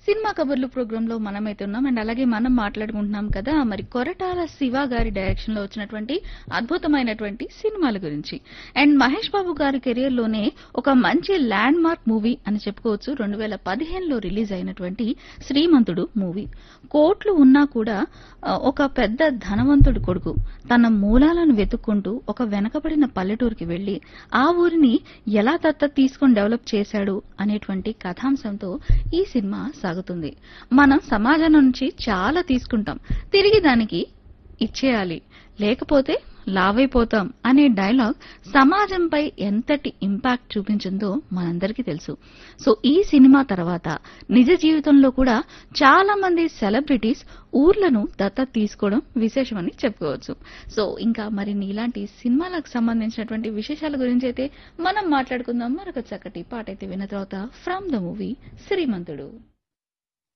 cinema కబుర్లు programme లో మనమైతే ఉన్నాం అండ్ అలాగే మనం మాట్లాడుకుంటున్నాం కదా మరి కొరటాల శివ గారి డైరెక్షన్ లో వచ్చినటువంటి అద్భుతమైనటువంటి సినిమాల గురించి అండ్ మహేష్ బాబు గారి కెరియర్ లోనే ఒక మంచి ల్యాండ్ మార్క్ మూవీ అని చెప్పుకోవచ్చు రెండు వేల పదిహేనులో రిలీజ్ అయినటువంటి శ్రీమంతుడు మూవీ కోట్లు ఉన్నా కూడా ఆ, ఒక పెద్ద ధనవంతుడి కొడుకు తన మూలాలను వెతుక్కుంటూ ఒక వెనకబడిన పల్లెటూరుకి వెళ్లి ఆ ఊరిని ఎలా దత్తత తీసుకొని డెవలప్ చేశాడు అనేటువంటి కథాంశంతో ఈ సినిమా సాగుతుంది మనం సమాజం నుంచి చాలా తీసుకుంటాం తిరిగి దానికి ఇచ్చేయాలి లేకపోతే లావైపోతాం అనే డైలాగ్ సమాజంపై ఎంతటి ఇంపాక్ట్ చూపించిందో మనందరికీ తెలుసు సో ఈ సినిమా తర్వాత నిజ జీవితంలో కూడా చాలా మంది సెలబ్రిటీస్ ఊర్లను దత్తత తీసుకోవడం విశేషమని చెప్పుకోవచ్చు సో ఇంకా మరిన్ని ఇలాంటి సినిమాలకు సంబంధించినటువంటి విశేషాల గురించి అయితే మనం మాట్లాడుకుందాం మరొక చక్కటి పాట అయితే విన్న తర్వాత ఫ్రమ్ ద మూవీ శ్రీమంతుడు